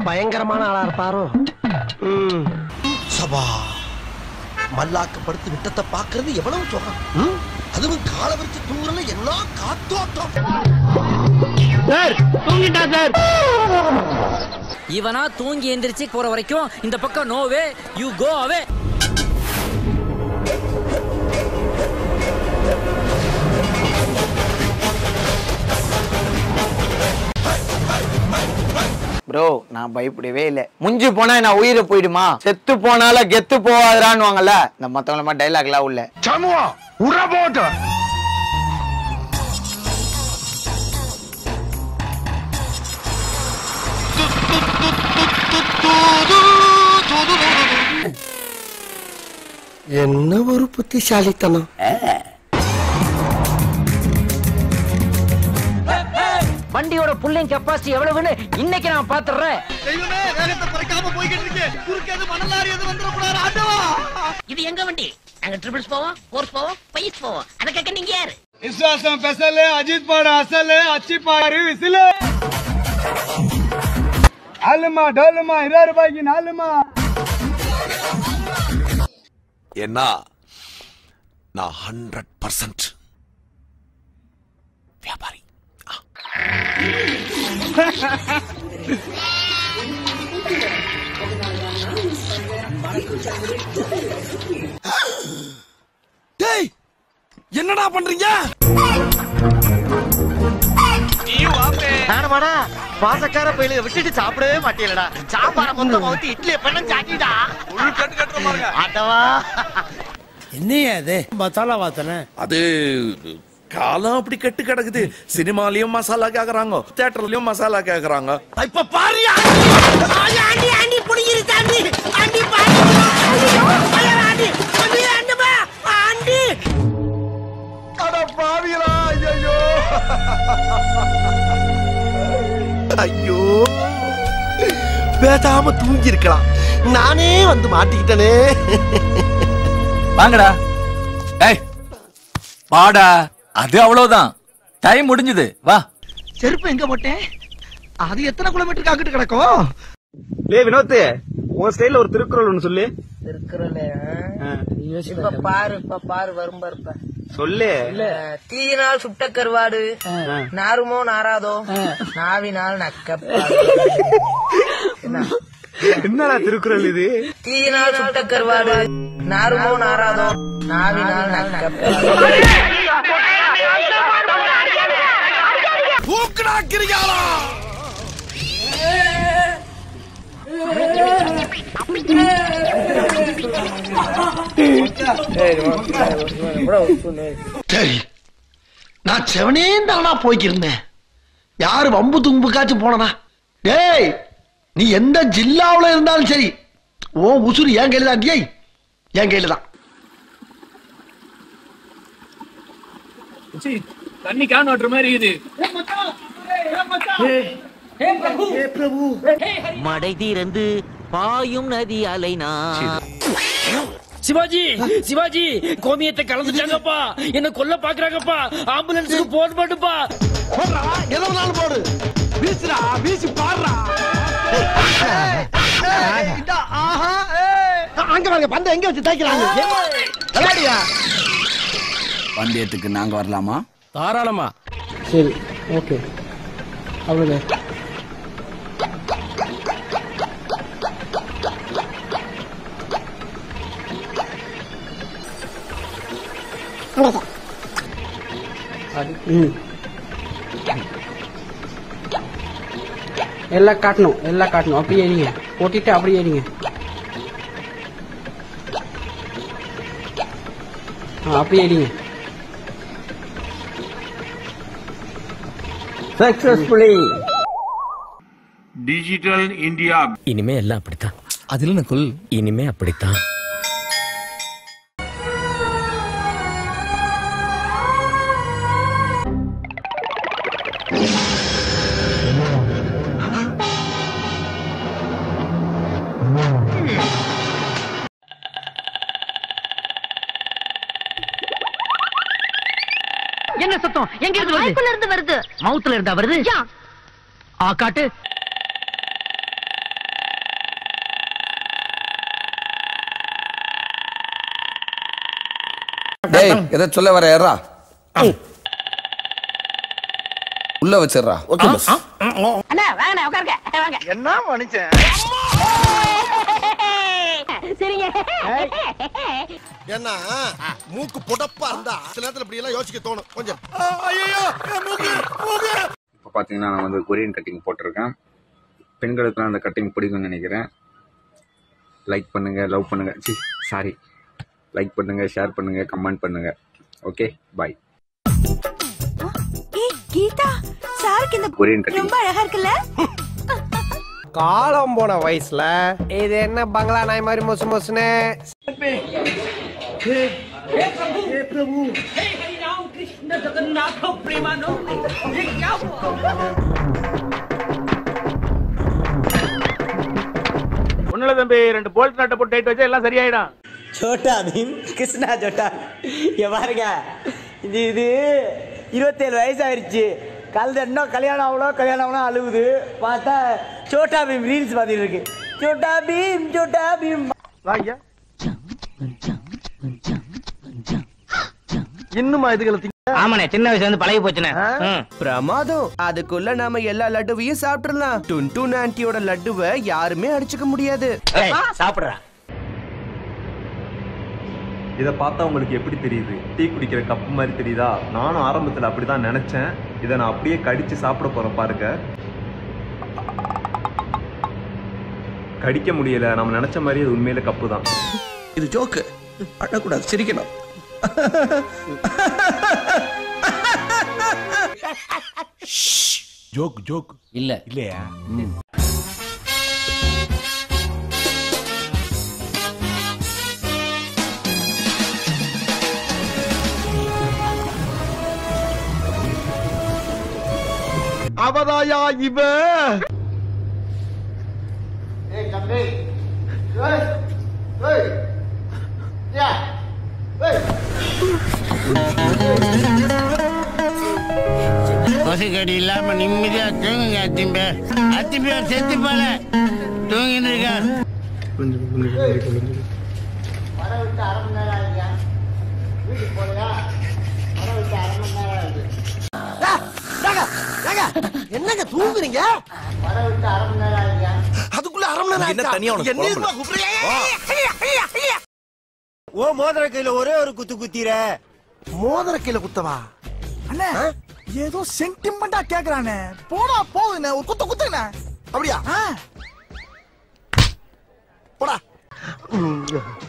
பயங்கரமான ஆளா இருப்பாரோ ம். சபா மல்லாக்க படுத்து விட்டத்தை பாக்குறது எவ்வளவு சுகம் ம்? அதுவும் கால வரிச்சு தூங்குறல என்ன காத்தோட்டம் இவனா தூங்கி எந்திரிச்சு போற வரைக்கும் இந்த பக்கம் நோவே யூ கோ அவே ப்ரோ நான் பயப்படவே இல்லை முஞ்சி போனா நான் உயிரை போயிடுமா செத்து போனால கெத்து போவாதுறான்னுவாங்கல்ல இந்த மத்தவங்கள மாதிரி டைலாக்லாம் உள்ள என்ன ஒரு புத்திசாலித்தனம் வண்டியோட புல்லிங் கெப்பாசிட்டி எவ்வளவுன்னு இன்னைக்கு நான் பாத்துறேன் இது எங்க வண்டி நாங்க ட்ரிபிள்ஸ் போவோம் ஃபோர்ஸ் போவோம் பைஸ் போவோம் அத கேட்க நீங்க யாரு விசுவாசம் பெசலு அஜித் பாடு அசலு அச்சி பாடு விசிலு ஆளுமா டோலுமா இருபது ரூபாய்க்கு நாலுமா என்ன நான் ஹண்ட்ரட் பர்சன்ட் வியாபாரி டேய் என்னடா பண்றீங்க நானுமாடா பாசக்கார பயில விட்டுட்டு சாப்பிடவே மாட்டேலடா சாப்பாட மொத்தம் ஊத்தி இட்லியை பண்ண சாட்டிடா ஆட்டவா என்னையா அது மசாலா வாத்தன அது காலம் அப்படி கெட்டு கிடக்குது சினிமாலயும் மசாலா கேக்குறாங்க தியேட்டர்லயும் மசாலா கேக்குறாங்க இப்ப பாரியா ஆண்டி ஆண்டி புடிங்கிரு தாண்டி ஆண்டி பாண்டி ஆண்டி ஆண்டி ஆண்டி ஆண்டி அட பாவிகளா ஐயோ ஐயோ பேசாம தூங்கி இருக்கலாம் நானே வந்து மாட்டிக்கிட்டனே வாங்கடா ஏய் வாடா அது அவ்வளவுதான் டைம் முடிஞ்சது வா செருப்பு எங்க போட்டேன் அது எத்தனை கிலோமீட்டருக்கு அங்கிட்டு கிடக்கும் லே வினோத் உன் ஸ்டைல்ல ஒரு திருக்குறள் ஒண்ணு சொல்லு இப்ப பாரு இப்ப பாரு வரும் பாருப்ப சொல்லு தீயினால் சுட்ட கருவாடு நாருமோ நாராதோ நாவினால் நக்கப்பாடு என்ன? என்னடா திருக்குறள் இது தீயினால் சுட்ட கருவாடு நாருமோ நாராதோ நாவினால் நக்கப்பாடு தூக்குடாக்கிறீங்களா சரி நான் செவனே தானா போய்க்கிருந்தேன் யாரு வம்பு தும்புக்காச்சும் போனனா டேய் நீ எந்த ஜில்லாவுல இருந்தாலும் சரி ஓ உசுறு என் கையில தான் டேய் என் கையில தான் தண்ணி கேன் வாட்டர் மாதிரி இது மடை தீரந்து பாயும் நதி அலைனா சிவாஜி சிவாஜி கோமியத்தை கலந்துட்டாங்கப்பா என்ன கொல்ல பாக்குறாங்கப்பா ஆம்புலன்ஸுக்கு போன் பண்ணுப்பா போடுறா எதோ நாள் போடு வீசுடா வீசி பாடுறா அங்க பாருங்க பந்த எங்க வச்சு தேய்க்கிறாங்க விளையாடியா பந்தயத்துக்கு நாங்க வரலாமா தாராளமா சரி ஓகே அவ்வளவுதான் ம் எல்லாம் காட்டணும் எல்லாம் காட்டணும் அப்படியே ஏறிங்க ஓட்டிட்டு அப்படியே ஏறிங்க ஆ அப்படியே ஏறிங்க சக்சஸ்ஃபுல்லி டிஜிட்டல் இந்தியா இனிமே எல்லாம் அப்படித்தான் அதுல நக்குல் இனிமே அப்படித்தான் என்ன சத்தம் எங்க இருந்து வருது இருந்து வருது மவுத்துல இருந்தா வருது ஆ காட்டு டேய் எதை சொல்ல வர ஏறா உள்ள வச்சிடுறா ஓகே பஸ் அண்ணா வாங்கண்ணா உட்காருங்க வாங்க என்ன மனுஷன் சரிங்க ஏன்னா மூக்கு புடப்பா இருந்தா சில நேரத்துல இப்படி எல்லாம் யோசிக்க தோணும் கொஞ்சம் இப்போ பார்த்தீங்கன்னா நான் வந்து கொரியன் கட்டிங் போட்டிருக்கேன் பெண்களுக்குலாம் அந்த கட்டிங் பிடிக்கும்னு நினைக்கிறேன் லைக் பண்ணுங்க லவ் பண்ணுங்க சி சாரி லைக் பண்ணுங்க ஷேர் பண்ணுங்க கமெண்ட் பண்ணுங்க ஓகே பாய் கீதா சாருக்கு இந்த கொரியன் கட்டிங் ரொம்ப அழகா இருக்குல்ல காலம் போன வயசுல இது என்ன பங்களா நாய் மாதிரி மொசு மொசுன்னு ஒண்ணுல தம்பி ரெண்டு போல்ட் நட்டை போட்டு டைட் வச்சா எல்லாம் சரியாயிடும் சோட்டா பீம் கிருஷ்ணா சோட்டா இங்க பாருங்க இது இது இருபத்தேழு வயசு ஆயிருச்சு கலந்து இன்னும் கல்யாணம் அவ்வளோ கல்யாணம் அவ்வளோ அழுகுது பார்த்தா சோட்டா பீம் ரீல்ஸ் பார்த்துட்டு இருக்கு சோட்டா பீம் சோட்டா பீம் வாங்க இன்னுமா இதுகளை ஆமாண்ணே சின்ன வயசுல இருந்து பழகி போச்சுண்ணே பிரமாதம் அதுக்குள்ள நாம எல்லா லட்டுவையும் சாப்பிட்டுறலாம் டுன்டூன் ஆன்ட்டியோட லட்டுவை யாருமே அடிச்சுக்க முடியாது சாப்பிடுறா இதை பார்த்தா உங்களுக்கு எப்படி தெரியுது டீ குடிக்கிற கப்பு மாதிரி தெரியுதா நானும் ஆரம்பத்தில் அப்படிதான் நினைச்சேன் இதை நான் அப்படியே கடிச்சு சாப்பிட போறேன் பாருங்க கடிக்க முடியல நம்ம நினைச்ச மாதிரி அது உண்மையில கப்பு தான் இது ஜோக்கு அழக்கூடாது சிரிக்கணும் ஜோக் ஜோக் இல்ல இல்லையா அவதாயா இவ கொசுக்கடி இல்லாம நிம்மதியா தூங்குங்க அத்திம்பே அத்திம்பே செத்து போல தூங்கின்னு இருக்கா என்னங்க தூங்குறீங்க அதுக்குள்ள அரை மணி நேரம் என்ன ஆச்சா? தனியா உனக்கு என்ன குழம்புல? இதுமா கூப்பிடுறீங்க? ஓ மோதிர கையில ஒரே ஒரு குத்து குத்திர மோதிர கையில குத்தவா அண்ணே ஏதோ சென்டிமெண்டா கேக்குறானே போடா போகுதுண்ணே ஒரு குத்து குத்துங்கண்ணே அப்படியா போடா